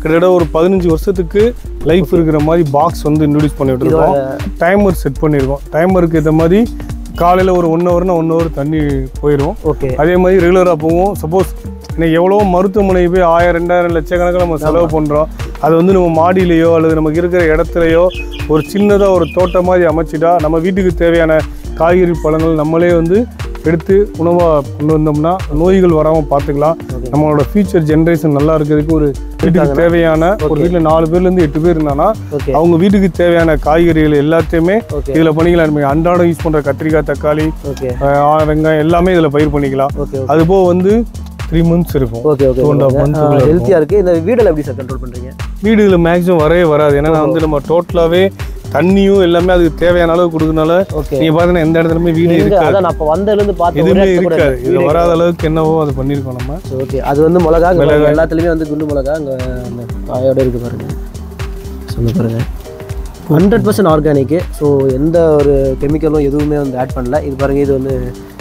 கிட்டத்தட்ட ஒரு பதினஞ்சு வருஷத்துக்கு லைஃப் இருக்கிற மாதிரி பாக்ஸ் வந்து இன்ட்ரடியூஸ் பண்ணிட்டு இருக்கோம் டைமர் செட் பண்ணியிருக்கோம் டைமருக்கு ஏற்ற மாதிரி காலையில் ஒரு ஒன் ஹவர்னா ஒன் ஹவர் தண்ணி போயிடும் ஓகே அதே மாதிரி ரெகுலராக போவோம் சப்போஸ் இன்னைக்கு எவ்வளோ மருத்துவமனை போய் ஆயிரம் ரெண்டாயிரம் லட்சக்கணக்கில் நம்ம செலவு பண்ணுறோம் அது வந்து நம்ம மாடியிலையோ அல்லது நமக்கு இருக்கிற இடத்துலையோ ஒரு சின்னதாக ஒரு தோட்டம் மாதிரி அமைச்சிட்டா நம்ம வீட்டுக்கு தேவையான காய்கறி பழங்கள் நம்மளே வந்து எடுத்து உணவாக கொண்டு வந்தோம்னா நோய்கள் வராமல் பார்த்துக்கலாம் நம்மளோட ஃபியூச்சர் ஜென்ரேஷன் நல்லா இருக்கிறதுக்கு ஒரு வீட்டுக்கு தேவையான ஒரு வீட்டில் நாலு பேர்லேருந்து எட்டு பேர் இருந்தாங்கன்னா ஓகே அவங்க வீட்டுக்கு தேவையான காய்கறிகள் எல்லாத்தையுமே ஓகே இதில் பண்ணிக்கலாம் நம்ம அன்றாடம் யூஸ் பண்ணுற கத்திரிக்காய் தக்காளி ஓகே ஆஹ் வெங்காயம் எல்லாமே இதில் பயிர் பண்ணிக்கலாம் ஓகே அது போக வந்து த்ரீ மந்த்ஸ் இருக்கும் okay okay Two and half months உள்ள ஹெல்த்தியாக இருக்குது இந்த வீடில் எப்படி சார் கண்ட்ரோல் பண்ணுறீங்க வீடு இதில் மேக்ஸிமம் வரவே வராது ஏன்னா நான் வந்து நம்ம டோட்டலாகவே தண்ணியும் எல்லாமே அதுக்கு தேவையான அளவு கொடுக்கறனால ஓகே நீங்கள் பார்த்தீங்கன்னா எந்த இடத்துலையுமே வீடு எங்க இருக்காது அதான் நான் இப்போ வந்ததுலேருந்து பார்த்து ஒரு எதுவுமே இடத்துல கூட இருக்காது இதில் வராத அளவுக்கு என்னவோ அது பண்ணியிருக்கோம் நம்ம ஓகே அது வந்து மிளகா இங்க பாருங்க, எல்லாத்துலேயுமே வந்து குண்டு மிளகா அங்கே அந்த காயோட இருக்கு பாருங்க சொன்ன பாருங்க ஹண்ட்ரட் பர்சன்ட் ஆர்கானிக்கு ஸோ எந்த ஒரு கெமிக்கலும் எதுவுமே வந்து ஆட் பண்ணல இது பாருங்க இது வந்து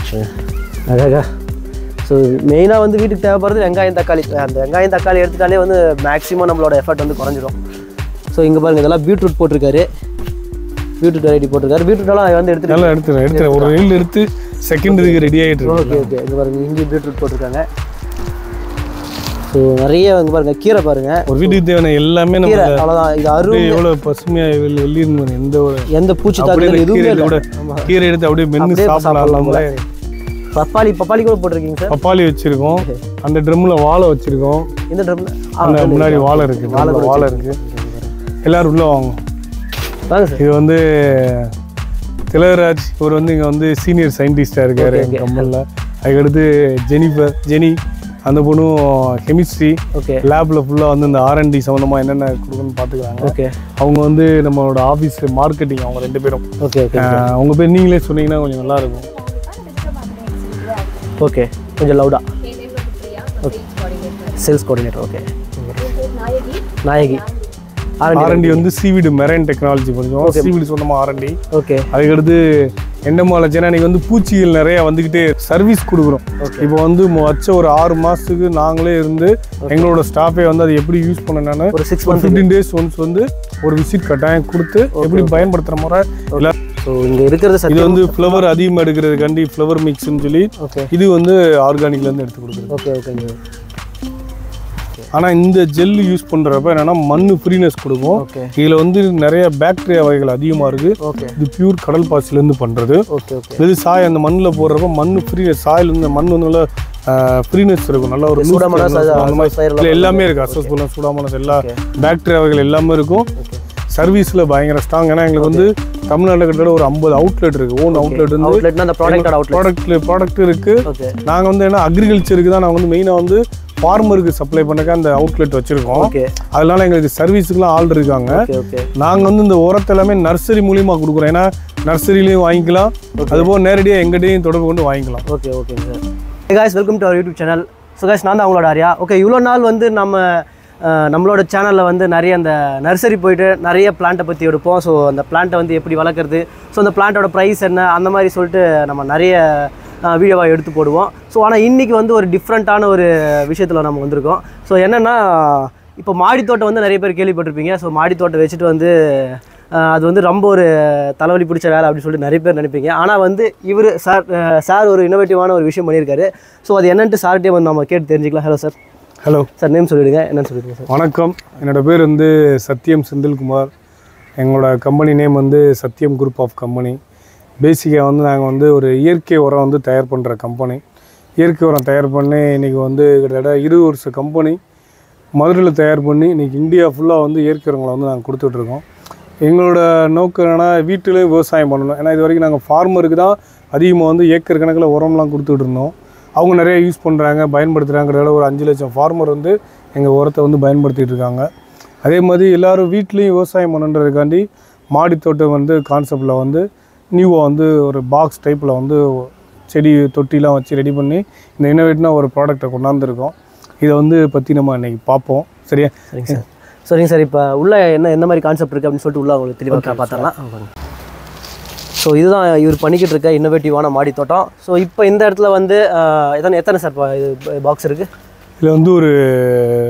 அழகா ஸோ மெயினாக வந்து வீட்டுக்கு தேவைப்படுறது வெங்காயம் தக்காளி அந்த வெங்காயம் தக்காளி எடுத்துட்டாலே வந்து மேக்ஸிமம் நம்மளோட எஃபர்ட் வந்து குறைஞ்சிரும் ஸோ இங்கே பாருங்க இதெல்லாம் பீட்ரூட் போட்டிருக்காரு பீட்ரூட் வெரைட்டி போட்டிருக்காரு பீட்ரூட்டெல்லாம் வந்து எடுத்துட்டு நல்லா எடுத்துறேன் எடுத்துறேன் ஒரு ரயில் எடுத்து செகண்ட் இதுக்கு ரெடி ஆகிட்டு இருக்கு ஓகே ஓகே இங்கே பாருங்க இஞ்சி பீட்ரூட் போட்டிருக்காங்க ஸோ நிறைய இங்கே பாருங்க கீரை பாருங்க ஒரு வீட்டுக்கு தேவையான எல்லாமே நம்ம கீரை அவ்வளோதான் இது அரு அப்படியே எவ்வளோ பசுமையாக வெள்ளி வெள்ளிருந்து எந்த ஒரு எந்த பூச்சி அப்படியே தாக்குதல் இந்த எதுவுமே கீரையில இல்லை கூட கீரை எடுத்து அப்படியே மென்று அப்படியே சாப்பிடலாம் நம்மளே பப்பாளி பப்பாளி கூட போட்டிருக்கீங்க சார் பப்பாளி வச்சிருக்கோம் அந்த ட்ரம்ல வாழை வச்சிருக்கோம் இந்த ட்ரம்ல அந்த முன்னாடி வாழை இருக்கு வாழை கூட வாழை இருக்கு எல்லாரும் உள்ள வாங்க வாங்க சார் இது வந்து திலகராஜ் இவர் வந்து இங்கே வந்து சீனியர் சயின்டிஸ்டாக இருக்காரு எங்கள் கம்பெனியில் அதுக்கடுத்து ஜெனிஃபர் ஜெனி அந்த பொண்ணும் கெமிஸ்ட்ரி ஓகே லேபில் ஃபுல்லாக வந்து இந்த ஆர்என்டி சம்மந்தமாக என்னென்ன கொடுக்கணும்னு பார்த்துக்கிறாங்க ஓகே அவங்க வந்து நம்மளோட ஆஃபீஸ் மார்க்கெட்டிங் அவங்க ரெண்டு பேரும் ஓகே ஓகே ஆஹ் உங்க பேர் நீங்களே சொன்னீங்கன்னா கொஞ்சம் நல்லா இருக்கும் ஓகே கொஞ்சம் லவுடா okay sales coordinator okay Nayaki R and D R and D வந்து சீவிடு மெரைன் டெக்னாலஜி கொஞ்சம் சீவிடு சொன்னமா ஆர்என்டி ஓகே அதுக்கடுத்து எண்டமாலஜி ஏன்னா இன்னைக்கு வந்து பூச்சிகள் நிறைய வந்துக்கிட்டே சர்வீஸ் கொடுக்குறோம் இப்போ வந்து மொ- வச்ச ஒரு ஆறு மாசத்துக்கு நாங்களே இருந்து எங்களோட ஸ்டாஃபே வந்து அதை எப்படி யூஸ் பண்ணணும்னு ஒரு சிக்ஸ் ஒரு ஃபிஃப்டீன் டேஸ் ஒன்ஸ் வந்து ஒரு விசிட் கட்டாயம் கொடுத்து எப்படி பயன்படுத்துற முறை எல்லாம் ஸோ இங்கே இருக்கிறது இது சத்தியம் வந்து ஃப்ளவர் அதிகமாக எடுக்கிறதுக்காண்டி ஃப்ளவர் மிக்ஸ்னு சொல்லி ஓகே இது வந்து ஆர்கானிக்ல இருந்து எடுத்து கொடுக்குறது ஓகே ஓகேங்க ஆனால் இந்த ஜெல் யூஸ் பண்ணுறப்ப என்னன்னா மண் ஃப்ரீனஸ் கொடுக்கும் ஓகே இதில் வந்து நிறைய பாக்டீரியா வகைகள் அதிகமாக இருக்குது ஓகே இது பியூர் கடல் பாசிலேருந்து பண்ணுறது ஓகே ஓகே இது சாய் அந்த மண்ணில் போடுறப்ப மண் ஃப்ரீனஸ் சாயில் வந்து மண் வந்து நல்லா ஃப்ரீனஸ் இருக்கும் நல்ல ஒரு loose சூடாமணி freshness சா- அந்த மாதிரி சைடுல இதுல எல்லாமே இருக்குது அசஸ் பண்ண சூடாமனஸ் எல்லா Okay. பாக்டீரியா வகைகள் எல்லாமே இருக்கும் சர்வீஸில் பயங்கர ஸ்ட்ராங் ஏன்னா எங்களுக்கு வந்து தமிழ்நாட்டில் கிட்டத்தட்ட ஒரு ஐம்பது அவுட்லெட் இருக்குது ஓன் அவுட்லெட் வந்து அவுட்லெட்னா அந்த ப்ராடக்ட் அவுட்லெட் ப்ராடக்ட் ப்ராடக்ட் இருக்குது ஓகே நாங்கள் வந்து என்ன அக்ரிகல்ச்சருக்கு தான் நாங்கள் வந்து மெயினாக வந்து ஃபார்மருக்கு சப்ளை பண்ணக்க அந்த அவுட்லெட் வச்சுருக்கோம் ஓகே அதனால எங்களுக்கு சர்வீஸுக்குலாம் ஆள் இருக்காங்க ஓகே ஓகே நாங்கள் வந்து இந்த உரத்தை எல்லாமே நர்சரி மூலியமாக கொடுக்குறோம் ஏன்னா நர்சரிலையும் வாங்கிக்கலாம் அதுபோக நேரடியாக எங்கிட்டையும் தொடர்பு கொண்டு வாங்கிக்கலாம் ஓகே ஓகேங்க sir hey guys welcome to our YouTube channel so guys நான் தான் அவங்களோட ஆரியா ஓகே இவ்வளோ நாள் வந்து நம்ம அஹ், நம்மளோட சேனலில் வந்து நிறைய அந்த நர்சரி போயிட்டு நிறைய பிளான்ட்டை பற்றி எடுப்போம் ஸோ அந்த பிளான்ட்டை வந்து எப்படி வளர்க்குறது ஸோ அந்த பிளான்ட்டோட ப்ரைஸ் என்ன அந்த மாதிரி சொல்லிட்டு நம்ம நிறைய வீடியோவாக எடுத்து போடுவோம் ஸோ ஆனால் இன்றைக்கி வந்து ஒரு டிஃப்ரெண்ட்டான ஒரு விஷயத்தில் நம்ம வந்திருக்கோம் ஸோ என்னென்னா இப்போ மாடி தோட்டம் வந்து நிறைய பேர் கேள்விப்பட்டிருப்பீங்க ஸோ மாடி தோட்டம் வச்சுட்டு வந்து ஆஹ் அது வந்து ரொம்ப ஒரு தலைவலி பிடிச்ச வேலை அப்படின்னு சொல்லிட்டு நிறைய பேர் நினைப்பீங்க ஆனால் வந்து இவர் சார் சார் ஒரு இன்னோவேட்டிவான ஒரு விஷயம் பண்ணியிருக்காரு ஸோ அது என்னன்ட்டு சார்கிட்டே வந்து நம்ம கேட்டு தெரிஞ்சுக்கலாம் hello sir hello sir name சொல்லிடுங்க என்னன்னு சொல்லிடுங்க சார் வணக்கம் என்னோட பேர் வந்து சத்யம் செந்தில்குமார் எங்களோட கம்பெனி நேம் வந்து சத்யம் குரூப் ஆஃப் கம்பெனி பேசிக்காக வந்து நாங்கள் வந்து ஒரு இயற்கை உரம் வந்து தயார் பண்ணுற கம்பெனி இயற்கை உரம் தயார் பண்ணி இன்றைக்கி வந்து கிட்டத்தட்ட இருபது வருஷ கம்பெனி மதுரையில் தயார் பண்ணி இன்றைக்கி இந்தியா ஃபுல்லாக வந்து இயற்கை உரங்களை வந்து நாங்கள் கொடுத்துட்ருக்கோம் எங்களோட நோக்கம் என்னென்னா வீட்டிலையும் விவசாயம் பண்ணணும் ஏன்னா இது வரைக்கும் நாங்கள் ஃபார்மருக்கு தான் அதிகமாக வந்து ஏக்கர் கணக்கில் உரம்லாம் கொடுத்துட்டு இருந்தோம் அவங்க நிறைய யூஸ் பண்ணுறாங்க பயன்படுத்துகிறாங்கிறதால ஒரு அஞ்சு லட்சம் ஃபார்மர் வந்து எங்கள் உரத்தை வந்து பயன்படுத்திட்டு இருக்காங்க அதே மாதிரி எல்லாரும் வீட்லேயும் விவசாயம் பண்ணுன்றதுக்காண்டி மாடி தோட்டம் வந்து கான்செப்டில் வந்து நியூவாக வந்து ஒரு பாக்ஸ் டைப்பில் வந்து செடி தொட்டிலாம் வச்சு ரெடி பண்ணி இந்த இன்னோவேட்னா ஒரு ப்ராடக்டை கொண்டாந்துருக்கோம் இதை வந்து பற்றி நம்ம இன்னைக்கு பார்ப்போம் சரியா சரிங்க சார் சரிங்க சார் இப்போ உள்ள என்ன எந்த மாதிரி கான்செப்ட் இருக்குது அப்படின்னு சொல்லிட்டு உள்ள உங்களுக்கு தெளிவாக பார்த்துடலாம் ஸோ இதுதான் இவர் பண்ணிக்கிட்டு இருக்க இன்னோவேட்டிவான மாடி தோட்டம் ஸோ இப்போ இந்த இடத்துல வந்து ஆஹ் எத்தனை எத்தனை சார் இது பாக்ஸ் இருக்குது இதில் வந்து ஒரு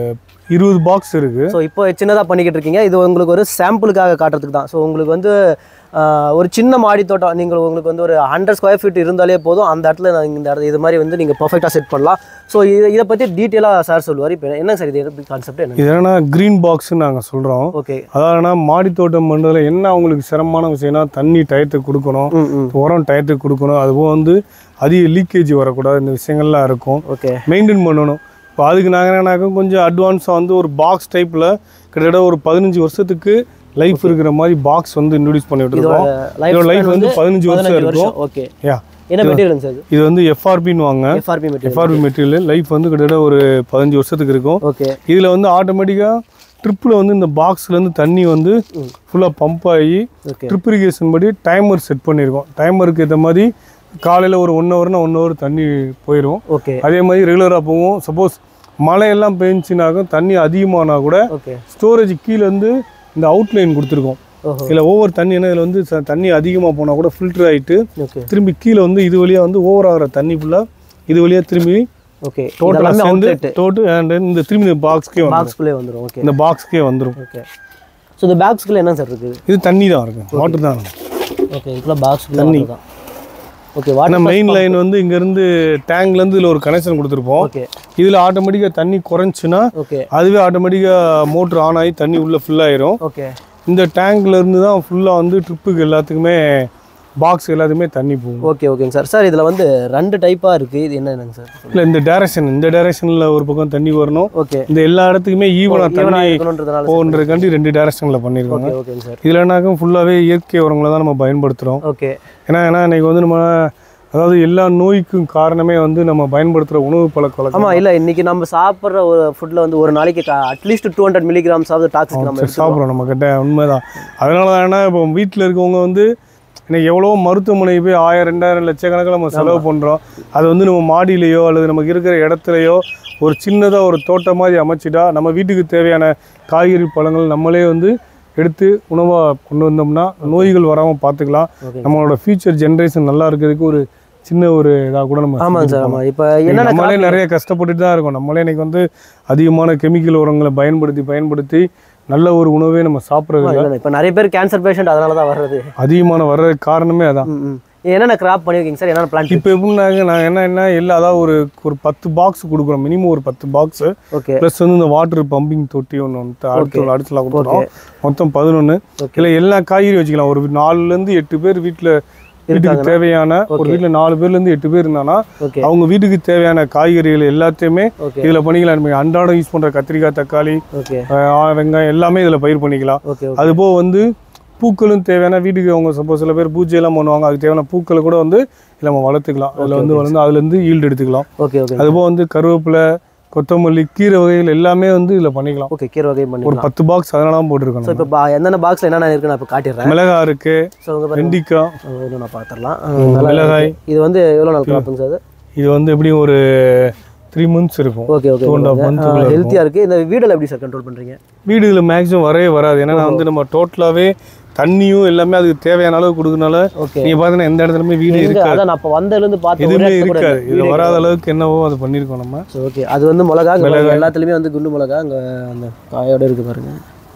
இருபது பாக்ஸ் இருக்கு ஸோ இப்போ சின்னதாக பண்ணிக்கிட்டு இருக்கீங்க இது உங்களுக்கு ஒரு சாம்பிளுக்காக காட்டுறதுக்கு தான் ஸோ உங்களுக்கு வந்து ஆஹ், ஒரு சின்ன மாடி தோட்டம் நீங்கள் உங்களுக்கு வந்து ஒரு ஹண்ட்ரட் ஸ்கொயர் ஃபீட் இருந்தாலே போதும் அந்த இடத்துல நாங்க இந்த இடத்துல இது மாதிரி வந்து நீங்கள் பர்ஃபெக்டாக செட் பண்ணலாம் ஸோ இதை இதை பற்றி டீட்டெயிலாக சார் சொல்லுவார் இப்போ என்ன சார் இது எப்படி கான்செப்ட் என்ன இது என்னன்னா க்ரீன் பாக்ஸ்னு நாங்கள் சொல்கிறோம் ஓகே அதாவதுனா மாடி தோட்டம் பண்ணுறதுல என்ன அவங்களுக்கு சிரமமான விஷயம்னா தண்ணி டயத்துக்கு கொடுக்கணும் ம் ம் உரம் டயத்துக்கு கொடுக்கணும் அதுவும் வந்து அதிக லீக்கேஜ் வரக்கூடாது இந்த விஷயங்கள்லாம் இருக்கும் ஓகே மெயின்டைன் பண்ணணும் இப்போ அதுக்கு நாங்கள் என்னன்னாக்கா கொஞ்சம் அட்வான்ஸாக வந்து ஒரு பாக்ஸ் டைப்பில் கிட்டத்தட்ட ஒரு பதினஞ்சு வருஷத்துக்கு லைஃப் இருக்கிற மாதிரி பாக்ஸ் வந்து இன்ட்ரடியூஸ் பண்ணி விட்டுருக்கோம் இதோட லைஃப் வந்து பதினஞ்சு வருஷம் இருக்கும் ஓகே யா என்ன மெட்டீரியல் சார் இது இது வந்து எஃப்ஆர்பின்னு வாங்க F R P material F R P material life வந்து கிட்டத்தட்ட ஒரு பதினஞ்சு வருஷத்துக்கு இருக்கும் ஓகே இதில் வந்து ஆட்டோமேட்டிக்காக ட்ரிப்பில் வந்து இந்த பாக்ஸ்லேருந்து தண்ணி வந்து ஃபுல்லாக பம்ப் ஆகி ஓகே ட்ரிப் இரிகேஷன் படி டைமர் செட் பண்ணியிருக்கோம் டைமருக்கு ஏற்ற மாதிரி காலையில் ஒரு ஒன் ஹவர்னா ஒன் ஹவர் தண்ணி போயிடும் ஓகே அதே மாதிரி ரெகுலராக போவோம் சப்போஸ் மழையெல்லாம் பெஞ்சுனாக்கும் தண்ணி அதிகமானா கூட ஓகே ஸ்டோரேஜ் கீழே வந்து இந்த அவுட்லைன் கொடுத்துருக்கோம் ஓஹோ இதில் ஓவர் தண்ணி என்ன இதில் வந்து ச- தண்ணி அதிகமாக போனால் கூட ஃபில்டர் ஆகிட்டு ஓகே திரும்பி கீழே வந்து இது வழியாக வந்து ஓவர் ஆகிற தண்ணி ஃபுல்லாக இது வழியாக திரும்பி ஓகே டோட்டலாக இதெல்லாமே சேர்ந்து அவுட்லெட் டோட்டல் அண்ட் இந்த திரும்பி இந்த பாக்ஸ்க்கே வந்துடும் பாக்ஸ்குள்ளே வந்துடும் ஓகே இந்த பாக்ஸ்க்கே வந்துடும் ஓகே ஸோ இந்த பாக்ஸ்குள்ளே என்ன சார் இருக்குது இது தண்ணி தான் இருக்கும் வாட்டர் தான் இருக்கும் ஓகே இதுக்குள்ள பாக்ஸ்குள்ளே தண்ணி தான் ஓகே வாட்டர் ஆனால் மெயின் லைன் வந்து இங்கேருந்து டேங்க்லேருந்து இதில் ஒரு கனெக்ஷன் கொடுத்துருப்போம் ஓகே இதில் ஆட்டோமேட்டிக்காக தண்ணி குறைஞ்சுன்னா ஓகே அதுவே ஆட்டோமேட்டிக்காக மோட்ரு ஆன் ஆகி தண்ணி உள்ளே ஃபுல் ஆயிரும் ஓகே இந்த டேங்க்ல இருந்து தான் ஃபுல்லாக வந்து ட்ரிப்புக்கு எல்லாத்துக்குமே பாக்ஸ் எல்லாத்துக்குமே தண்ணி போகும் ஓகே ஓகேங்க சார் சார் இதில் வந்து ரெண்டு டைப்பாக இருக்குது இது என்னென்னங்க சார் இல்லை இந்த டைரக்ஷன் இந்த டைரக்ஷனில் ஒரு பக்கம் தண்ணி வரணும் ஓகே இந்த எல்லா இடத்துக்குமே ஈவனாக தண்ணி ஈவனாக இருக்கணுன்றதுனால போன்றதுக்காண்டி ரெண்டு டைரக்ஷனில் பண்ணியிருக்காங்க ஓகே ஓகேங்க சார் இதில் என்னாக்கும் ஃபுல்லாகவே இயற்கை உரங்களை தான் நம்ம பயன்படுத்துகிறோம் ஓகே ஏன்னா ஏன்னா இன்னைக்கு வந்து நம்ம அதாவது எல்லா நோய்க்கும் காரணமே வந்து நம்ம பயன்படுத்துகிற உணவு பழக்க வழக்கம் ஆமாம் இல்லை இன்னைக்கு நம்ம சாப்பிட்ற ஒரு ஃபுட்டில் வந்து ஒரு நாளைக்கு அட்லீஸ்ட் டூ ஹண்ட்ரட் மில்லிகிராம்ஸ் ஆகுது டாக்ஸிக் நம்ம சரி, சாப்பிட்றோம் நம்ம கிட்ட உண்மைதான் அதனால தான் ஏன்னா இப்போ வீட்டில் இருக்கவங்க வந்து இன்னைக்கு எவ்வளோ மருத்துவமனை போய் ஆயிரம் ரெண்டாயிரம் லட்சக்கணக்கில் நம்ம செலவு பண்ணுறோம் அது வந்து நம்ம மாடியிலையோ அல்லது நமக்கு இருக்கிற இடத்துலையோ ஒரு சின்னதாக ஒரு தோட்டம் மாதிரி அமைச்சிட்டா நம்ம வீட்டுக்கு தேவையான காய்கறி பழங்கள் நம்மளே வந்து எடுத்து உணவாக கொண்டு வந்தோம்னா நோய்கள் வராமல் பார்த்துக்கலாம் Okay. நம்மளோட ஃபியூச்சர் ஜென்ரேஷன் நல்லா இருக்கிறதுக்கு ஒரு சின்ன ஒரு இதாக கூட நம்ம ஆமாங்க சார் ஆமாம் இப்போ என்னென்ன நம்மளே நிறைய கஷ்டப்பட்டுட்டு தான் இருக்கோம் நம்மளே இன்னைக்கு வந்து அதிகமான கெமிக்கல் உரங்களை பயன்படுத்தி பயன்படுத்தி நல்ல ஒரு உணவே நம்ம சாப்பிட்றது இல்லை இப்போ நிறைய பேர் கேன்சர் பேஷண்ட் அதனால தான் வர்றது அதிகமான வர்ற காரணமே அதான் ம் ம் என்னென்ன கிராப் பண்ணியிருக்கீங்க சார் என்னென்ன பிளான்ட் இப்போ எப்படின்னாங்க நாங்கள் என்ன என்ன எல்லா அதாவது ஒரு ஒரு பத்து பாக்ஸ் கொடுக்குறோம் மினிமம் ஒரு பத்து பாக்ஸ் ஓகே ப்ளஸ் வந்து இந்த வாட்டர் பம்பிங் தொட்டி ஒன்று வந்து அடுத்து ஒரு அடுத்துல கொடுத்துறோம் மொத்தம் பதினொன்று Okay. இல்லை எல்லா காய்கறி வச்சுக்கலாம் ஒரு நாலுலேருந்து எட்டு பேர் வீட்டில் வீட்டுக்கு தேவையான ஒரு வீட்டில் நாலு பேர்லேருந்து எட்டு பேர் இருந்தாங்கன்னா ஓகே அவங்க வீட்டுக்கு தேவையான காய்கறிகள் எல்லாத்தையுமே ஓகே இதில் பண்ணிக்கலாம் நம்ம அன்றாடம் யூஸ் பண்ணுற கத்திரிக்காய் தக்காளி ஓகே அஹ் வெங்காயம் எல்லாமே இதில் பயிர் பண்ணிக்கலாம் ஓகே அது போக வந்து பூக்களும் தேவையான வீட்டுக்கு அவங்க சப்போஸ் சில பேர் பூஜை எல்லாம் பண்ணுவாங்க அதுக்கு தேவையான பூக்களை கூட வந்து இதில் நம்ம வளர்த்துக்கலாம் அதில் வந்து வளர்ந்து அதுலேருந்து ஈல்டு எடுத்துக்கலாம் ஓகே ஓகே அது போக வந்து கருவேப்பிலை கொத்தமல்லி கீரை வகைகள் எல்லாமே வந்து இதில் பண்ணிக்கலாம் ஓகே கீரை வகை ஒரு பண்ணிக்கலாம் பத்து பாக்ஸ் அதனால தான் போட்டிருக்கோம் ஸோ இப்போ பா என்னென்ன பாக்ஸில் என்னென்ன இருக்குன்னு நான் இப்போ காட்டிடுறேன் மிளகாய் இருக்கு ஸோ உங்க பாருங்க வெண்டிக்காய் அஹ் இன்னும் நான் பார்த்துடலாம் மிளகாய் இது வந்து எவ்வளோ நாள் கிராப்புங்க சார் அது இது வந்து எப்படியும் ஒரு த்ரீ மந்த்ஸ் இருக்கும் okay okay Two and half month குள்ள ஹெல்த்தியாக இருக்குது இந்த வீடில் எப்படி சார் கண்ட்ரோல் பண்ணுறீங்க வீடு இதில் மேக்ஸிமம் வரவே வராது ஏன்னா நான் வந்து நம்ம டோட்டலாகவே தண்ணியும் எல்லாமே அதுக்கு தேவையான அளவு கொடுக்கறனால ஓகே நீங்கள் பார்த்தீங்கன்னா எந்த இடத்துலையுமே வீடு இங்க இருக்காது அதான் நான் இப்போ வந்ததுலேருந்து பார்த்து எதுவுமே இருக்காது இது வராத அளவுக்கு என்னவோ அது பண்ணியிருக்கோம் நம்ம ஸோ ஓகே அது வந்து மிளகா இங்க பாருங்க, எல்லாத்துலேயுமே வந்து குண்டு மிளகா அங்கே அந்த காயோட இருக்குது பாருங்க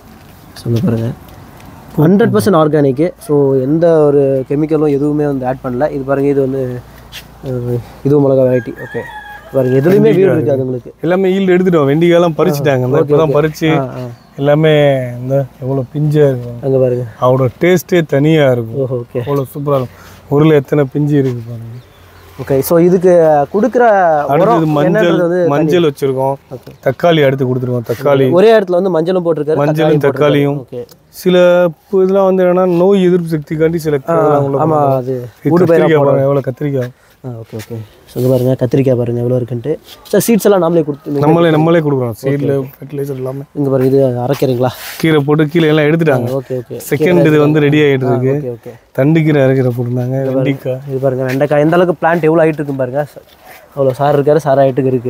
சொல்ல பாருங்க ஹண்ட்ரட் பர்சன்ட் ஆர்கானிக்கு ஸோ எந்த ஒரு கெமிக்கலும் எதுவுமே வந்து ஆட் பண்ணல இது பாருங்க இது வந்து அஹ், இதுவும் மிளகா வெரைட்டி ஓகே பாருங்க எதுலையுமே வீடு இருக்காது உங்களுக்கு எல்லாமே ஈல்டு எடுத்துட்டோம் வெண்டிக்காயெல்லாம் பறிச்சுட்டாங்க இந்த இப்போ தான் பறிச்சு ஆ ஆ எல்லாமே இந்த எவ்வளோ பிஞ்சாக இருக்கும் அங்கே பாருங்க அவரோட டேஸ்ட்டே தனியாக இருக்கும் ஓஹோ ஓகே அவ்வளோ சூப்பராக இருக்கும் ஊரில் எத்தனை பிஞ்சு இருக்கு பாருங்க ஓகே ஸோ இதுக்கு கொடுக்குற அடுத்தது உரம் மஞ்சள் என்னன்றது வந்து மஞ்சள் வச்சிருக்கோம் ஓகே தக்காளி அடுத்து கொடுத்துருக்கோம் தக்காளி ஒரே இடத்துல வந்து மஞ்சளும் போட்டிருக்காரு மஞ்சளும் தக்காளியும் ஓகே சில இப்போ இதெல்லாம் வந்து என்னன்னா நோய் எதிர்ப்பு சக்திக்காண்டி சில இதெல்லாம் உள்ள ஆமாம் போடுறாங்க. அது இது கத்திரிக்காய் பாருங்க எவ்வளோ கத்திரிக்காய் ஆ ஓகே ஓகே ஸோ இது பாருங்க கத்திரிக்காய் பாருங்க எவ்வளோ இருக்குன்ட்டு சார் சீட்ஸ் எல்லாம் நாமளே கொடுத்து நம்மளே நம்மளே கொடுக்குறோம் சீடில் ஃபெர்டிலைசர் எல்லாமே இங்கே பாருங்க இது அரைக்கிறீங்களா கீரை போட்டு கீழே எல்லாம் எடுத்துட்டாங்க ஓகே ஓகே செகண்ட் இது வந்து ரெடி ஆகிட்டு இருக்கு ஓகே ஓகே தண்டு கீரை அரைக்கிற போட்டிருந்தாங்க வெண்டிக்காய் இது பாருங்க வெண்டைக்காய் எந்த அளவுக்கு பிளான்ட் எவ்வளோ ஹைட் இருக்கும் பாருங்க அவ்வளோ சார் இருக்காரு சார் ஹைட்டுக்கு இருக்கு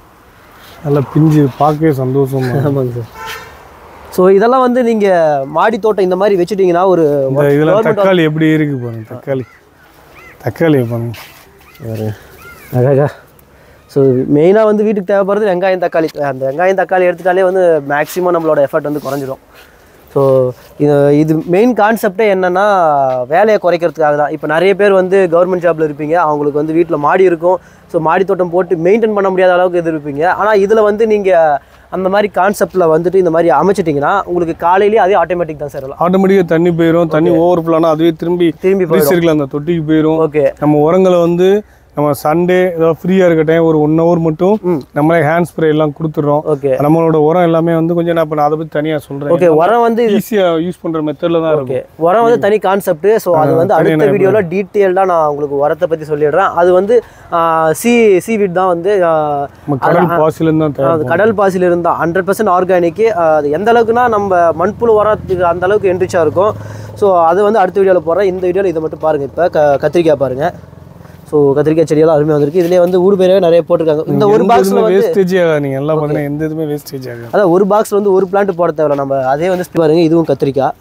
நல்லா பிஞ்சு பார்க்கவே சந்தோஷமா இருக்கு. ஆமாங்க சார் ஸோ இதெல்லாம் வந்து நீங்கள் மாடி தோட்டம் இந்த மாதிரி வச்சுட்டீங்கன்னா ஒரு இந்த இதெல்லாம் தக்காளி எப்படி இருக்கு பாருங்க தக்காளி தக்காளி பாருங்க ஒரு அழகா ஸோ மெயினாக வந்து வீட்டுக்கு தேவைப்படுறது வெங்காயம் தக்காளி அந்த வெங்காயம் தக்காளி எடுத்துட்டாலே வந்து மேக்ஸிமம் நம்மளோட எஃபர்ட் வந்து குறைஞ்சிடும் ஸோ இது இது மெயின் கான்செப்டே என்னென்னா வேலையை குறைக்கிறதுக்காக தான் இப்போ நிறைய பேர் வந்து கவர்மெண்ட் ஜாப்ல இருப்பீங்க அவங்களுக்கு வந்து வீட்டில் மாடி இருக்கும் ஸோ மாடி தோட்டம் போட்டு மெயின்டைன் பண்ண முடியாத அளவுக்கு இது இருப்பீங்க ஆனால் இதில் வந்து நீங்கள் அந்த மாதிரி கான்செப்டில் வந்துட்டு இந்த மாதிரி அமைச்சிட்டிங்கன்னா உங்களுக்கு காலையிலேயே அதே ஆட்டோமேட்டிக் தான் சார் எல்லாம் ஆட்டோமேட்டிக்காக தண்ணி போயிடும் தண்ணி ஓவர் ஃப்ளோனா அதுவே திரும்பி திரும்பி போயிடும் ரீசைக்கிள் அந்த தொட்டிக்கு போயிடும் ஓகே நம்ம உரங்களை வந்து நம்ம சண்டே ஏதாவது ஃப்ரீயாக இருக்க டைம் ஒரு ஒன் ஹவர் மட்டும் ம். நம்மளே ஹேண்ட் ஸ்ப்ரே எல்லாம் கொடுத்துட்றோம் ஓகே நம்மளோட உரம் எல்லாமே வந்து கொஞ்சம் நான் இப்போ நான் அதை பற்றி தனியாக சொல்கிறேன் ஓகே உரம் வந்து இது ஈஸியாக யூஸ் பண்ணுற மெத்தடில் தான் இருக்கும் ஓகே உரம் வந்து தனி கான்செப்ட் ஸோ அது வந்து அடுத்த வீடியோவில் டீட்டெயில்டாக நான் உங்களுக்கு உரத்தை பற்றி சொல்லிடுறேன் அது வந்து சி சீவிட் தான் வந்து ஆஹ், நம்ம கடல் பாசிலேருந்து தான் தேவை அது கடல் பாசியில் இருந்தால் ஹண்ட்ரட் பர்சன்ட் ஆர்கானிக்கு அது எந்த அளவுக்குனா நம்ம மண்புழு உரத்துக்கு அந்த அளவுக்கு என்ரிச்சாக இருக்கும் ஸோ அது வந்து அடுத்த வீடியோவில் போடுறேன் இந்த வீடியோவில் இதை மட்டும் பாருங்கள் இப்போ க கத்திரிக்காய் பாருங்கள் ஸோ கத்திரிக்காய் செடியெல்லாம் அருமையாக வந்திருக்கு இதுலேயே வந்து ஊடு பேரவே நிறைய போட்டிருக்காங்க இந்த ஒரு பாக்ஸில் வந்து வேஸ்டேஜ் ஆகாது நீங்கள் எல்லாம் பார்த்தீங்கன்னா எந்த இதுவுமே வேஸ்டேஜ் ஆகாது அதான் ஒரு பாக்ஸில் வந்து ஒரு பிளான்ட் போட தேவையில்ல நம்ம அதே வந்து பாருங்க இதுவும் கத்திரிக்காய்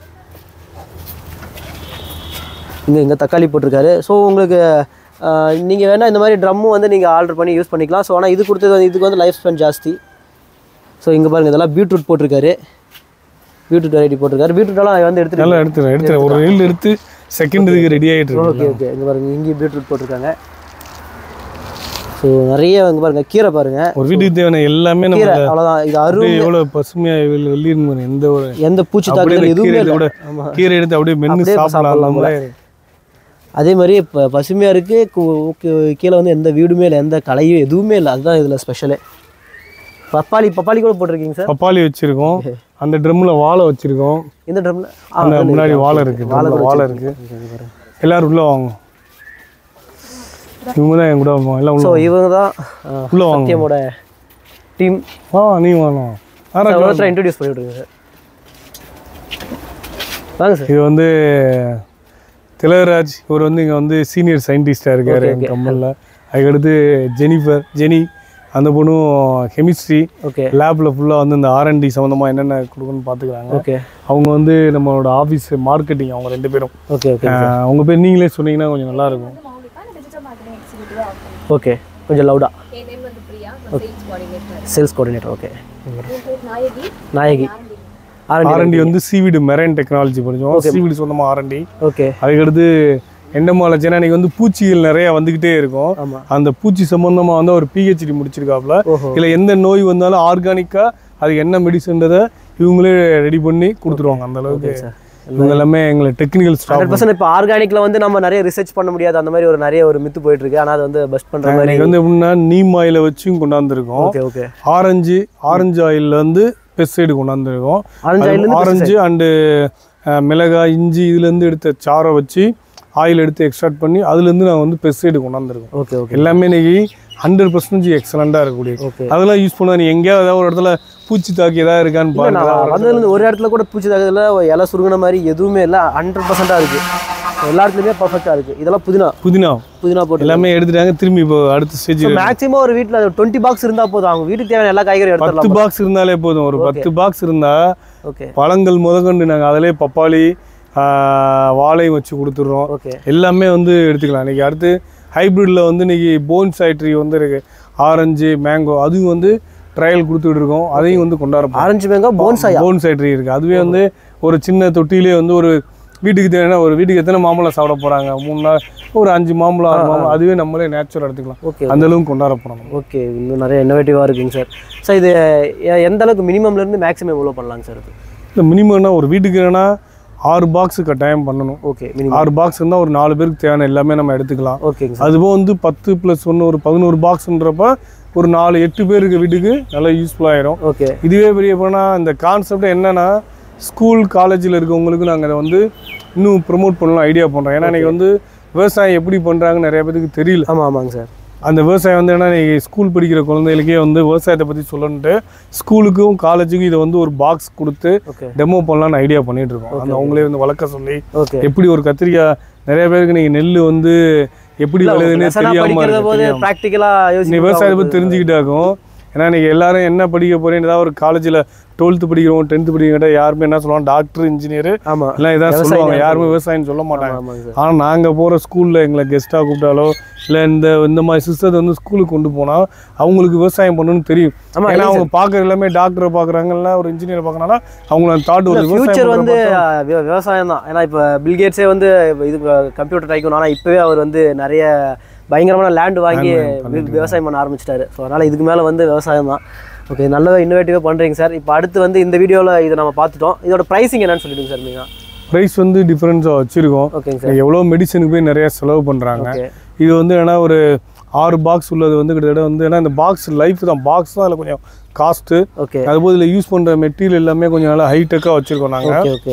இங்கே இங்கே தக்காளி போட்டிருக்காரு ஸோ உங்களுக்கு நீங்கள் வேணால் இந்த மாதிரி ட்ரம்மும் வந்து நீங்கள் ஆர்டர் பண்ணி யூஸ் பண்ணிக்கலாம் ஸோ ஆனால் இது கொடுத்தது வந்து இதுக்கு வந்து லைஃப் ஸ்பென் ஜாஸ்தி ஸோ இங்கே பாருங்கள் இதெல்லாம் பீட்ரூட் போட்டிருக்காரு பீட்ரூட் வெரைட்டி போட்டிருக்காரு பீட்ரூட்டெல்லாம் வந்து எடுத்துட்டு நல்லா எடுத்துறேன் எடுத்துறேன் ஒரு ரீல் எடுத்து செகண்ட் இதுக்கு ரெடி ஆகிட்டு இருக்கு ஓகே ஓகே இங்கே பாருங்கள் இங்கேயும் பீட்ரூட் போட்டிருக்காங்க ஸோ நிறைய இங்கே பாருங்கள் கீரை பாருங்கள் ஒரு வீட்டுக்கு தேவையான எல்லாமே நம்ம கீரை அவ்வளோதான் இது அரு அப்படியே எவ்வளோ பசுமையாக வெள்ளி வெள்ளின்னு எந்த ஒரு எந்த பூச்சி அப்படியே தாக்குதல் இந்த எதுவுமே கீரை இல்லை கூட ஆமாம் கீரை எடுத்து அப்படியே மென்று அப்படியே சாப்பிடலாம் சாப்பிடலாம்ல. நம்மளே அதே மாதிரி இப்போ பசுமையாக இருக்குது கீழே வந்து எந்த வீடுமே இல்லை எந்த கலையும் எதுவுமே இல்லை அதுதான் இதில் ஸ்பெஷலே பப்பாளி பப்பாளி கூட போட்டிருக்கீங்க சார் பப்பாளி வச்சிருக்கோம் அந்த ட்ரம்ல வாழை வச்சிருக்கோம் இந்த ட்ரம்ல அந்த முன்னாடி வாழை இருக்கு வாழை drumல வாழை இருக்கு எல்லாரும் உள்ள வாங்க இவங்க தான் என் கூட வருவாங்க எல்லாம் ஸோ உள்ள இவங்க தான் உள்ள வாங்க சத்தியமோட டீம் வா நீ வாங்க ஆரா ஒருத்தர் இன்ட்ரடியூஸ் பண்ணி விட்ருங்க சார் வாங்க சார் இது வந்து திலகராஜ் இவர் வந்து இங்கே வந்து சீனியர் சயின்டிஸ்டாக இருக்காரு எங்கள் கம்பெனியில் அதுக்கடுத்து ஜெனிஃபர் ஜெனி அந்த பொண்ணும் கெமிஸ்ட்ரி ஓகே லேபில் ஃபுல்லாக வந்து இந்த ஆர்என்டி சம்மந்தமாக என்னென்ன கொடுக்கணும்னு பார்த்துக்கிறாங்க ஓகே அவங்க வந்து நம்மளோட ஆஃபீஸ் மார்க்கெட்டிங் அவங்க ரெண்டு பேரும் ஓகே ஓகே ஆஹ் அவங்க பேர் நீங்களே சொன்னீங்கன்னா கொஞ்சம் நல்லா இருக்கும் அவங்களுக்கான டிஜிட்டல் மார்க்கெட்டிங் எக்ஸிக்யூட்டிவாக ஆகும் ஓகே கொஞ்சம் லவுடா என் நேம் வந்து பிரியா நான் sales coordinator sales coordinator okay என் பேர் நாயகி நாயகி ஆரம்பி ஆர்என்டி ஆர்என்டி வந்து சீவிடு மெரைன் டெக்னாலஜி படித்தோம் சீவிடு சொந்தமாக ஆர்என்டி ஓகே அதுக்கடுத்து எண்டமாலஜி ஏன்னா இன்னைக்கு வந்து பூச்சிகள் நிறைய வந்துக்கிட்டே இருக்கும் ஆமாம் அந்த பூச்சி சம்பந்தமாக வந்து ஒரு பிஹெச்டி முடிச்சிருக்காப்புல ஓஹோ இல்லை எந்த நோய் வந்தாலும் ஆர்கானிக்காக அது என்ன மெடிசன்றதை இவங்களே ரெடி பண்ணி கொடுத்துருவாங்க அந்த அளவுக்கு சார் இவங்க எல்லாமே எங்களை டெக்னிக்கல் ஸ்டாஃப் ஹண்ட்ரட் பர்சன்ட் இப்போ ஆர்கானிக்ல வந்து நம்ம நிறைய ரிசர்ச் பண்ண முடியாது அந்த மாதிரி ஒரு நிறைய ஒரு மித்து போயிட்டு இருக்கு ஆனால் அது வந்து பெஸ்ட் பண்ற மாதிரி இன்னைக்கு வந்து எப்படின்னா நீம் ஆயில வச்சும் கொண்டாந்துருக்கோம் ஓகே ஓகே ஆரஞ்சு ஆரஞ்சு ஆயில்ல வந்து பெஸ்டைடு கொண்டாந்துருக்கோம் ஆரஞ்சு ஆயில் இருந்து ஆரஞ்சு அண்டு மிளகாய் இஞ்சி இதுலேருந்து எடுத்த சாறை வச்சு ஆயில் எடுத்து எக்ஸ்ட்ராக்ட் பண்ணி அதுலேருந்து நான் வந்து பெஸ்டைடு கொண்டாந்துருக்கோம் ஓகே ஓகே எல்லாமே இன்னைக்கு ஹண்ட்ரட் பர்சன்டேஜ் எக்ஸலண்ட்டாக இருக்கக்கூடிய ஓகே அதெல்லாம் யூஸ் பண்ணா நீ எங்கேயாவது ஏதாவது ஒரு இடத்துல பூச்சி தாக்கி ஏதாவது இருக்கான்னு இல்லை நான் பாருங்க வந்ததுலேருந்து ஒரு இடத்துல கூட பூச்சி தாக்குதல இலை சுருங்கின மாதிரி எதுவுமே இல்லை ஹண்ட்ரட் பர்சன்டாக இருக்கு எல்லா இடத்துலையுமே பர்ஃபெக்டாக இருக்கு இதெல்லாம் புதினா புதினா புதினா போட்டு எல்லாமே எடுத்துட்டாங்க திரும்பி இப்போ அடுத்த ஸ்டேஜ் மேக்ஸிமம் ஒரு வீட்டில் டுவெண்ட்டி பாக்ஸ் இருந்தால் போதும் அவங்க வீட்டுக்கு தேவையான எல்லா காய்கறியும் பத்து எடுத்துடலாம் பாக்ஸ் இருந்தாலே போதும் ஒரு பத்து பாக்ஸ் இருந்தா ஓகே பழங்கள் முதற்கொண்டு நாங்கள் அதிலே பப்பாளி ஆஹ், வாழையும் வச்சு கொடுத்துட்றோம் ஓகே எல்லாமே வந்து எடுத்துக்கலாம் இன்னைக்கு அடுத்து ஹைப்ரிட்டில் வந்து இன்னைக்கு போன் சைட்ரி வந்து இருக்கு ஆரஞ்சு மேங்கோ அதுவும் வந்து ட்ரையல் கொடுத்துட்டு இருக்கோம் அதையும் வந்து கொண்டாட ஆரஞ்சு மேங்கோ போன்சாயா போன் சைட்ரி இருக்கு அதுவே வந்து ஒரு சின்ன தொட்டியிலே வந்து ஒரு வீட்டுக்கு தேவையான ஒரு வீட்டுக்கு எத்தனை மாம்பழம் சாப்பிட போறாங்க மூணு நாள் ஒரு அஞ்சு மாம்பழம் ஆறு மாம்பழம் அதுவே நம்மளே நேச்சுரல் எடுத்துக்கலாம் ஓகே அந்த அளவுக்கு கொண்டாட போறோம் ஓகே இன்னும் நிறைய இன்னோவேட்டிவாக இருக்குங்க சார் சார் இது எ- எந்த அளவுக்கு மினிமம்லேருந்து மேக்ஸிமம் எவ்வளோ பண்ணலாங்க சார் இது இல்லை மினிமம்னா ஒரு வீட்டுக்கு என்னன்னா ஆறு பாக்ஸ் கட்டாயம் பண்ணணும் ஓகே மினிமம் ஆறு பாக்ஸ் இருந்தால் ஒரு நாலு பேருக்கு தேவையான எல்லாமே நம்ம எடுத்துக்கலாம் ஓகேங்க சார் அதுபோல் வந்து பத்து ப்ளஸ் ஒன்று ஒரு பதினோரு பாக்ஸ்ன்றப்ப ஒரு நாலு எட்டு பேருக்கு வீட்டுக்கு நல்லா யூஸ்ஃபுல்லாகிடும் ஓகே இதுவே பெரிய போனால் இந்த கான்செப்ட் என்னன்னா ஸ்கூல் காலேஜில் இருக்கவங்களுக்கு நாங்கள் அதை வந்து இன்னும் ப்ரொமோட் பண்ணலாம் ஐடியா பண்ணுறோம் ஏன்னா இன்னைக்கு வந்து விவசாயம் எப்படி பண்ணுறாங்கன்னு நிறைய பேருக்கு தெரியல ஆமாம் ஆமாங்க சார் அந்த விவசாயம் வந்து என்ன இன்னைக்கு ஸ்கூல் படிக்கிற குழந்தைகளுக்கே வந்து விவசாயத்தை பற்றி சொல்லணுன்ட்டு ஸ்கூலுக்கும் காலேஜுக்கும் இதை வந்து ஒரு பாக்ஸ் கொடுத்து ஓகே டெமோ பண்ணலாம்னு ஐடியா பண்ணிட்டு இருக்கோம் அந்த அவங்களே வந்து வளர்க்க சொல்லி ஓகே எப்படி ஒரு கத்திரிக்காய் நிறைய பேருக்கு நீங்க நெல் வந்து எப்படி விளையுதுன்னு லெசனாக தெரியாம படிக்கிறத இருக்கு போது தெரியாம. ப்ராக்டிக்கலாக நீ யோசிச்சு விவசாயத்தை பற்றி தெரிஞ்சுக்கிட்டாக்கும் ஏன்னா இன்றைக்கி எல்லாரும் என்ன படிக்க போகிறேன்னு ஏதாவது ஒரு காலேஜில் டுவெல்த்து படிக்கிறோம் டென்த்து படிக்கிறோம் யாருமே என்ன சொல்லுவாங்க டாக்டர் இன்ஜினியர் ஆமா எல்லாம் இதான் விவசாயி சொல்லுவாங்க தான் யாருமே விவசாயம் சொல்ல மாட்டாங்க ஆமாங்க சார் ஆனால் நாங்கள் போகிற ஸ்கூலில் எங்களை கெஸ்ட்டாக கூப்பிட்டாலோ இல்லை இந்த இந்த மாதிரி சிஸ்டத்தை வந்து ஸ்கூலுக்கு கொண்டு போனால் அவங்களுக்கு விவசாயம் பண்ணணும்னு தெரியும் ஆமா, ஏன்னா அவங்க பார்க்குற எல்லாமே டாக்டரை பார்க்குறாங்கல்ல ஒரு இன்ஜினியர் பார்க்கறனால அவங்கள தாட் ஒரு ஃபியூச்சர் விவசாயம் வந்து அஹ், விவ- விவசாயம் தான் ஏன்னா இப்போ பில்கேட்ஸே வந்து இப்ப இது கம்ப்யூட்டர் டைக்கணும் ஆனால் இப்போவே அவர் வந்து நிறைய பயங்கரமான லேண்ட் வாங்கி வி- விவசாயம் பண்ண ஆரம்பிச்சிட்டாரு ஸோ அதனால் இதுக்கு மேலே வந்து விவசாயம் தான் ஓகே நல்ல இன்னோவேட்டிவாக பண்ணுறீங்க சார் இப்போ அடுத்து வந்து இந்த வீடியோவில் இதை நம்ம பார்த்துட்டோம் இதோட ப்ரைஸிங் என்னன்னு சொல்லிடுங்க சார் நீங்கள் ப்ரைஸ் வந்து டிஃப்ரென்ஸாக வச்சுருக்கோம் ஓகேங்க சார் எவ்வளோ மெடிசனுக்கு போய் நிறைய செலவு பண்ணுறாங்க ஓகே இது வந்து ஏன்னா ஒரு ஆறு பாக்ஸ் உள்ளது வந்து கிட்டத்தட்ட வந்து ஏன்னா இந்த பாக்ஸ் லைஃப் தான் பாக்ஸ் தான் அதில் கொஞ்சம் காஸ்ட்டு ஓகே அதுபோல் இதில் யூஸ் பண்ணுற மெட்டீரியல் எல்லாமே கொஞ்சம் நல்லா ஹைடெக்காக வச்சுருக்கோம் நாங்கள் ஓகே ஓகே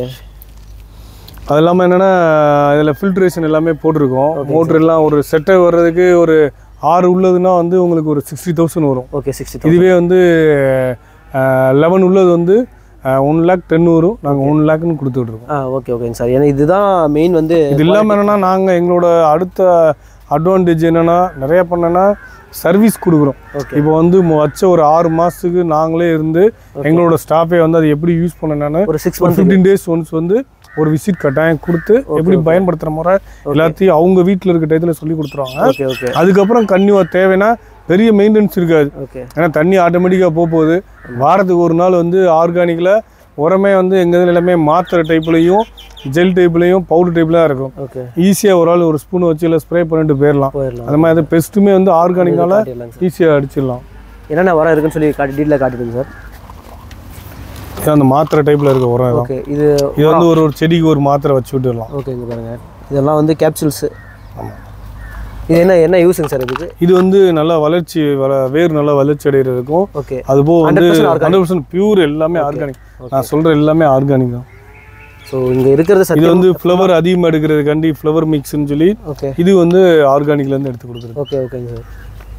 அது இல்லாமல் என்னென்னா இதில் ஃபில்ட்ரேஷன் எல்லாமே போட்டிருக்கோம் மோட்ரு எல்லாம் ஒரு செட்டை வர்றதுக்கு ஒரு ஆறு உள்ளதுன்னா வந்து உங்களுக்கு ஒரு சிக்ஸ்டி தௌசண்ட் வரும் ஓகே சிக்ஸ்டி இதுவே வந்து லெவன் உள்ளது வந்து ஒன் லேக் டென் வரும் நாங்கள் ஒன் லேக்னு கொடுத்துட்ருக்கோம் ஆ ஓகே ஓகேங்க சார் ஏன்னா இதுதான் மெயின் வந்து இது இல்லாமல் என்னென்னா நாங்கள் எங்களோட அடுத்த அட்வான்டேஜ் என்னென்னா நிறைய பண்ணனா சர்வீஸ் கொடுக்குறோம் ஓகே இப்போ வந்து மொ- வச்ச ஒரு ஆறு மாதத்துக்கு நாங்களே இருந்து எங்களோட ஸ்டாஃபே வந்து அதை எப்படி யூஸ் பண்ணணும்னு ஒரு சிக்ஸ் ஒரு மந்த் ஃபிஃப்டீன் டேஸ் ஒன்ஸ் வந்து ஒரு விசிட் கட்டாயம் கொடுத்து எப்படி பயன்படுத்துகிற முறை எல்லாத்தையும் அவங்க வீட்டில் இருக்க டயத்தில் சொல்லி கொடுத்துருவாங்க ஓகே ஓகே அதுக்கப்புறம் கன்னியூவாக தேவைன்னா பெரிய மெயின்டெனன்ஸ் இருக்காது ஓகே ஏன்னா தண்ணி ஆட்டோமேட்டிக்காக போக போகுது வாரத்துக்கு ஒரு நாள் வந்து ஆர்கானிக்கில் உரமே வந்து எங்கள் இதில் எல்லாமே மாத்திரை டைப்லேயும் ஜெல் டைப்லேயும் பவுடர் டைப்பில் தான் இருக்கும் ஓகே ஈஸியாக ஒரு ஆள் ஒரு ஸ்பூன் வச்சு இல்லை ஸ்ப்ரே பண்ணிட்டு போயிடலாம் போயிடலாம் அந்த மாதிரி பெஸ்ட்டுமே வந்து ஆர்கானிக்கால காட்டிடலாங்க சார் ஈஸியாக அடிச்சிடலாம் என்னென்ன வரம் இருக்குன்னு சொல்லி காட்டி டீட்டெயிலாக காட்டிடுங்க சார் இது அந்த மாத்திரை டைப்பில் இருக்க உரம் இதான் ஓகே இது இது வந்து ஒரு ஒரு செடிக்கு ஒரு மாத்திரை வச்சு விட்டுடலாம் ஓகே இங்கே பாருங்க இதெல்லாம் வந்து கேப்சூல்ஸு ஆமாம் இது என்ன என்ன யூஸுங்க சார் இதுக்கு இது வந்து நல்லா வளர்ச்சி வள வேர் நல்லா வளர்ச்சி அடைகிறதுக்கும் ஓகே அதுபோக வந்து 100% organic. ஹண்ட்ரட் பர்சன்ட் பியூர் எல்லாமே ஆர்கானிக் நான் சொல்கிற எல்லாமே ஆர்கானிக் தான் ஸோ இங்கே இருக்கிறது இது சத்தியம் வந்து ஃப்ளவர் அதிகமாக எடுக்கிறதுக்காண்டி ஃப்ளவர் மிக்ஸ்னு சொல்லி ஓகே இது வந்து ஆர்கானிக்லேருந்து எடுத்து கொடுக்குறது ஓகே ஓகேங்க சார்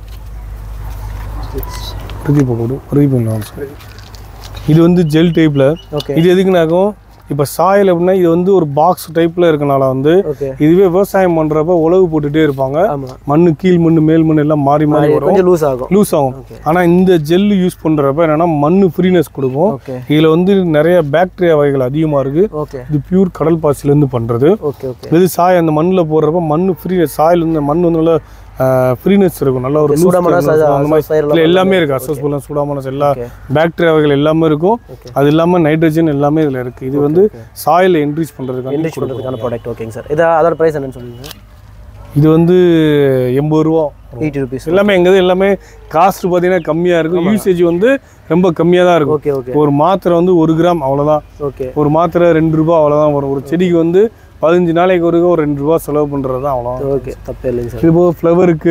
பிரதீப் போடு பிரதீப் பண்ணலாம் இது வந்து ஜெல் டைப்பில் ஓகே இது எதுக்குனாக்கும் இப்போ சாயில் அப்படின்னா இது வந்து ஒரு பாக்ஸ் டைப்பில் இருக்கனால வந்து ஓகே இதுவே விவசாயம் பண்ணுறப்ப உழவு போட்டுகிட்டே இருப்பாங்க ஆமாம் மண்ணு கீழ் மண்ணு மேல் மண்ணு எல்லாம் மாறி மாறி வரும் கொஞ்சம் லூஸ் ஆகும் லூஸ் ஆகும் Okay. ஆனால் இந்த ஜெல் யூஸ் பண்ணுறப்ப என்னன்னா மண்ணு ஃப்ரீனஸ் கொடுக்கும் ஓகே இதில் வந்து நிறைய பாக்டீரியா வகைகள் அதிகமாக இருக்குது ஓகே இது பியூர் கடல் பாசிலேருந்து பண்ணுறது ஓகே ஓகே இது சாய் அந்த மண்ணில் போடுறப்ப மண் ஃப்ரீ சாயில் வந்து மண் வந்து நல்லா ஃப்ரீனஸ் இருக்கும் நல்ல ஒரு loose சூடாமனஸ் terms அந்த மாதிரி ஃபயர் இதுல எல்லாமே இருக்கு அசோஸ்பலம் சூடாமனஸ் எல்லா Okay. பாக்டீரியா வகைகள் எல்லாமே இருக்கும் Okay. அது இல்லாமல் நைட்ரஜன் எல்லாமே இதில் இருக்குது இது வந்து சாயில் என்ரீச் பண்ணுறதுக்காக என்ரிச் பண்ணுறதுக்கான ப்ராடக்ட் ஓகேங்க சார் இது அதோட ப்ரைஸ் என்னன்னு சொல்லுங்க இது வந்து எண்பது ரூபா எயிட்டி ருபீஸ் எல்லாமே எங்கள் இது எல்லாமே காஸ்ட் பார்த்தீங்கன்னா கம்மியாக இருக்கும் யூசேஜ் வந்து ரொம்ப கம்மியாக தான் இருக்கும் ஓகே ஓகே ஒரு மாத்திரை வந்து ஒரு கிராம் அவ்வளோதான் ஓகே ஒரு மாத்திரை ரெண்டு ரூபா அவ்வளோதான் வரும் ஒரு செடிக்கு வந்து பதினஞ்சு நாளைக்கு ஒரு ஒரு ரெண்டு ரூபா செலவு பண்ணுறது தான் அவ்வளோ ஓகே தப்பே இல்லைங்க சார் இது போக ஃப்ளவருக்கு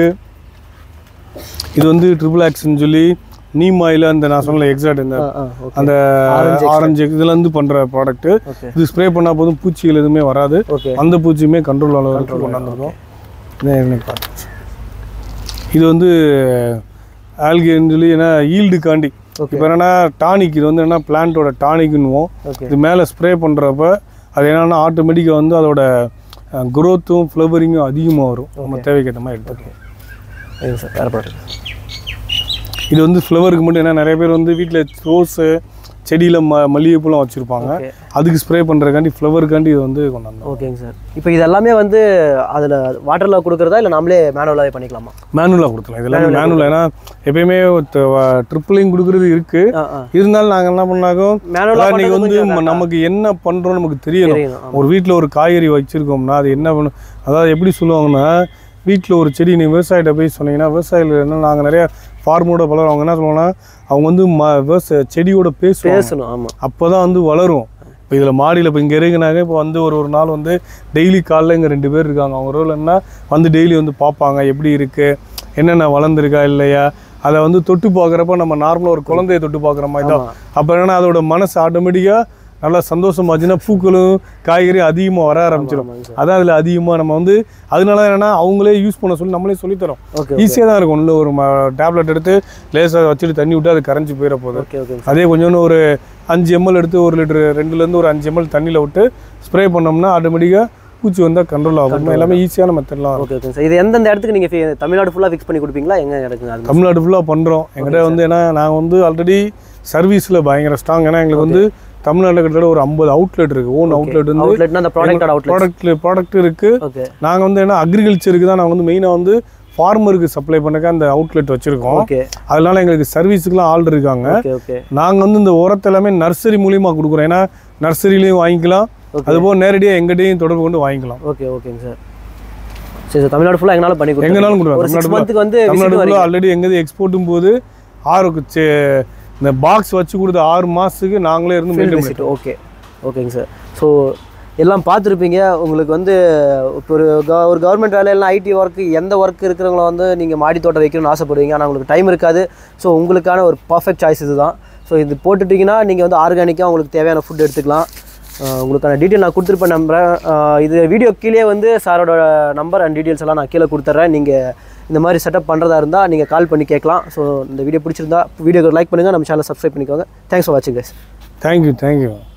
இது வந்து ட்ரிபிள் ஆக்ஸ்ன்னு சொல்லி நீம் ஆயில் அந்த நான் சொன்னல எக்ஸாக்ட் இந்த ஆ ஆ ஓகே அந்த Orange ஆரஞ்சு இதுலேருந்து பண்ணுற ப்ராடக்ட்டு ஓகே இது ஸ்ப்ரே பண்ணால் போதும் பூச்சிகள் எதுவுமே வராது ஓகே அந்த பூச்சியுமே கண்ட்ரோல் அளவுக்கு கொண்டாந்துருக்கோம் இதான் எனக்கு பார்த்து இது வந்து ஆல்கேன்னு சொல்லி ஏன்னா ஈல்டுக்காண்டி ஓகே இப்போ என்னன்னா டானிக் இது வந்து என்ன பிளான்ட்டோட டானிக்னுவோம் ஓகே இது மேலே ஸ்ப்ரே பண்ணுறப்ப அது என்னன்னா ஆட்டோமேட்டிக்காக வந்து அதோட க்ரோத்தும் ஃப்ளவரிங்கும் அதிகமாக வரும் நம்ம தேவைக்கேற்ற மாதிரி எடுத்துக்கலாம் சரிங்க சார் வேறு ப்ராடக்ட் இது வந்து ஃப்ளவருக்கு மட்டும் ஏன்னா நிறைய பேர் வந்து வீட்டில் ரோஸு செடியில் ம மல்லிகைப்பூலாம் வச்சுருப்பாங்க ஓகே அதுக்கு ஸ்ப்ரே பண்ணுறதுக்காண்டி ஃப்ளவருக்காண்டி இது வந்து கொண்டாந்தோம் ஓகேங்க சார் இப்போ இது எல்லாமே வந்து அதில் வாட்டரில் கொடுக்குறதா இல்லை நாமளே மேனுவலாகவே பண்ணிக்கலாமா மேனுவலாக கொடுத்துலாம் இதெல்லாம் மேனுவல் ஏன்னா எப்பயுமே ட்ரிப்பிளையும் கொடுக்குறது இருக்குது ஆ ஆ இருந்தாலும் நாங்கள் என்ன பண்ணாக்கோ மேனுவலாக இன்னைக்கு வந்து ம- நமக்கு என்ன பண்ணுறோம் நமக்கு தெரியணும் தெரியணும் ஆமா. ஒரு வீட்டில் ஒரு காய்கறி வச்சுருக்கோம்னா அது என்ன பண்ணும் அதாவது எப்படி சொல்லுவாங்கன்னா வீட்டில் ஒரு செடி நீ விவசாயிட்ட போய் சொன்னீங்கன்னா விவசாயிகள் என்ன நாங்கள் நிறைய ஃபார்மோட பலர் அவங்க என்ன சொல்லுவாங்கன்னா அவங்க வந்து ம விவசாய செடியோட பேசுவாங்க பேசணும் ஆமாம் அப்போ தான் வந்து வளரும் இப்போ இதில் மாடியில் இப்போ இங்கே இருக்குனாங்க இப்போ வந்து ஒரு ஒரு நாள் வந்து டெய்லி காலைல இங்கே ரெண்டு பேர் இருக்காங்க அவங்க ரோல் என்ன வந்து டெய்லி வந்து பார்ப்பாங்க எப்படி இருக்குது என்னென்ன வளர்ந்துருக்கா இல்லையா அதை வந்து தொட்டு பார்க்குறப்ப நம்ம நார்மலாக ஒரு குழந்தைய தொட்டு பார்க்குற மாதிரி தான் ஆமா. அப்போ என்னன்னா அதோட மனசு ஆட்டோமேட்டிக்காக நல்லா சந்தோஷமாச்சுன்னா பூக்களும் காய்கறி அதிகமாக வர ஆரம்பிச்சிடும் ஆமாங்க சார் அதான் அதில் அதிகமாக நம்ம வந்து அதனால என்னன்னா அவங்களே யூஸ் பண்ண சொல்லி நம்மளே சொல்லித்தரோம் ஓகே ஈஸியாக தான் இருக்கும் உள்ள ஒரு டேப்லெட் எடுத்து லேசாக வச்சுட்டு தண்ணி விட்டு அது கரைஞ்சி போயிட போகுது ஓகே ஓகேங்க அதே கொஞ்சோண்டு ஒரு அஞ்சு எம்எல் எடுத்து ஒரு லிட்டர் ரெண்டுலேருந்து ஒரு அஞ்சு எம்எல் தண்ணியில் விட்டு ஸ்ப்ரே பண்ணோம்னா ஆட்டோமேட்டிக்காக பூச்சி வந்தால் கண்ட்ரோல் ஆகும் எல்லாமே ஈஸியான மெத்தட்லாம் இருக்கும் ஓகே ஓகே சார் இது எந்தெந்த இடத்துக்கு நீங்கள் தமிழ்நாடு ஃபுல்லாக ஃபிக்ஸ் பண்ணி கொடுப்பீங்களா எங்கே இருக்குங்க அது தமிழ்நாடு ஃபுல்லாக பண்ணுறோம் எங்கிட்ட வந்து ஏன்னா நாங்கள் வந்து ஆல்ரெடி சர்வீஸில் பயங்கர ஸ்ட்ராங் ஏன்னா எங்களுக்கு வந்து தமிழ்நாட்டில் கிட்டத்தட்ட ஒரு ஐம்பது அவுட்லெட் இருக்குது ஓன் அவுட்லெட் வந்து அவுட்லெட்னா அந்த ப்ராடக்டோட அவுட்லெட் ப்ராடக்ட் ப்ராடக்ட் இருக்குது ஓகே நாங்கள் வந்து என்ன அக்ரிகல்ச்சருக்கு தான் நாங்கள் வந்து மெயினாக வந்து ஃபார்மருக்கு சப்ளை பண்ணக்க அந்த அவுட்லெட் வச்சுருக்கோம் ஓகே அதனால எங்களுக்கு சர்வீஸுக்குலாம் ஆள் இருக்காங்க ஓகே ஓகே நாங்கள் வந்து இந்த உரத்தை எல்லாமே நர்சரி மூலியமாக கொடுக்குறோம் ஏன்னா நர்சரிலையும் வாங்கிக்கலாம் அதுபோல் நேரடியாக எங்கிட்டையும் தொடர்பு கொண்டு வாங்கிக்கலாம் ஓகே ஓகேங்க சார் சரி சார் தமிழ்நாடு ஃபுல்லாக எங்கனாலும் பண்ணி கொடுத்துருங்க. எங்கனாலும் கொடுக்குறோம் ஒரு சிக்ஸ் தமிழ்நாடு மந்த்துக்கு வந்து தமிழ்நாடு visit ஃபுல்லாக ஆல்ரெடி எங்கேயும் எக்ஸ்போர்ட்டும் போது ஆறு சே- இந்த பாக்ஸ் வச்சு கொடுத்த ஆறு மாதத்துக்கு நாங்களே இருந்து மெயின்டைன் விசிட் ஓகே ஓகேங்க சார் ஸோ எல்லாம் பார்த்துருப்பீங்க உங்களுக்கு வந்து இப்போ ஒரு க ஒரு கவர்மெண்ட் வேலையெல்லாம் ஐடி ஒர்க்கு எந்த ஒர்க் இருக்கிறவங்கள வந்து நீங்கள் மாடி தோட்டம் வைக்கணும்னு ஆசைப்படுவீங்க ஆனால் உங்களுக்கு டைம் இருக்காது ஸோ உங்களுக்கான ஒரு பர்ஃபெக்ட் சாய்ஸ் இதுதான் ஸோ இது போட்டுட்டிங்கன்னா நீங்கள் வந்து ஆர்கானிக்காக உங்களுக்கு தேவையான ஃபுட் எடுத்துக்கலாம் அஹ் உங்களுக்கான டீட்டெயில் நான் கொடுத்துருப்பேன் நம்புறேன் அஹ் இது வீடியோ கீழே வந்து சாரோட நம்பர் அண்ட் டீட்டெயில்ஸ் எல்லாம் நான் கீழே கொடுத்துட்றேன் நீங்கள் இந்த மாதிரி செட்டப் பண்ணுறதா இருந்தால் நீங்கள் கால் பண்ணி கேட்கலாம் ஸோ இந்த வீடியோ பிடிச்சிருந்தா வீடியோக்கு லைக் பண்ணுங்கள் நம்ம சேனலை சப்ஸ்கிரைப் பண்ணிக்கோங்க தேங்க்ஸ் ஃபார் வாட்சிங் கைஸ் தேங்க்யூ தேங்க்யூ